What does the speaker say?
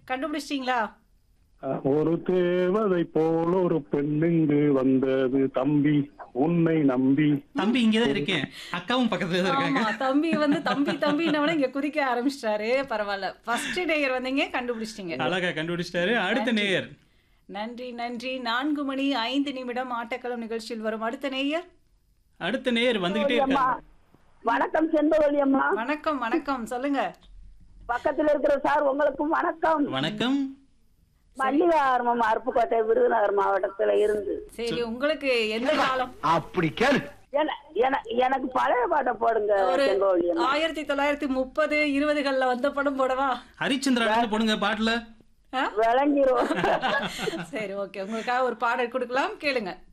கண்டுபிடிச்சிட்டீங்களா ஒரு தேவதை போல ஒரு பெண்ணுங்கு வந்தது தம்பி உன்னை நம்பி தம்பி இங்கதான் இருக்கேன் அக்காவும் பக்கத்துல தான் இருக்காங்க ஆமா தம்பி வந்து தம்பி தம்பினவன இங்க குதிக்க ஆரம்பிச்சிட்டாரு பரவாயில்ல ஃபர்ஸ்ட் நேயர் வந்தீங்க கண்டுபிடிச்சிட்டீங்க அழகா கண்டுபிடிச்சிட்டாரு அடுத்த நேயர் நன்றி நன்றி நான்கு மணி ஐந்து நிமிடம் ஆட்டக்களம் நிகழ்ச்சியில் வரும் அடுத்த நேயர் அடுத்த நேயர் வந்துகிட்டே அம்மா இருக்காங்க வணக்கம் செண்பகவல்லி அம்மா வணக்கம் வணக்கம் சொல்லுங்க பக்கத்துல இருக்கிற சார் உங்களுக்கும் வணக்கம் வணக்கம் மல்லிகா ஆர்மம் அருப்புக்கோட்டை விருதுநகர் மாவட்டத்துல இருந்து சரி உங்களுக்கு எந்த காலம் அப்படி கேளு என- என- எனக்கு பழைய பாட்டை போடுங்க ஒரு செண்பகவல்லி அம்மா ஆயிரத்தி தொள்ளாயிரத்தி முப்பது இருபதுகள்ல வந்த படம் போடவா ஹரிச்சந்திரா இருந்து போடுங்க பாட்டுல ஆ? விளங்கிரும் சரி ஓகே உங்களுக்காக ஒரு பாடல் கொடுக்கலாம் கேளுங்க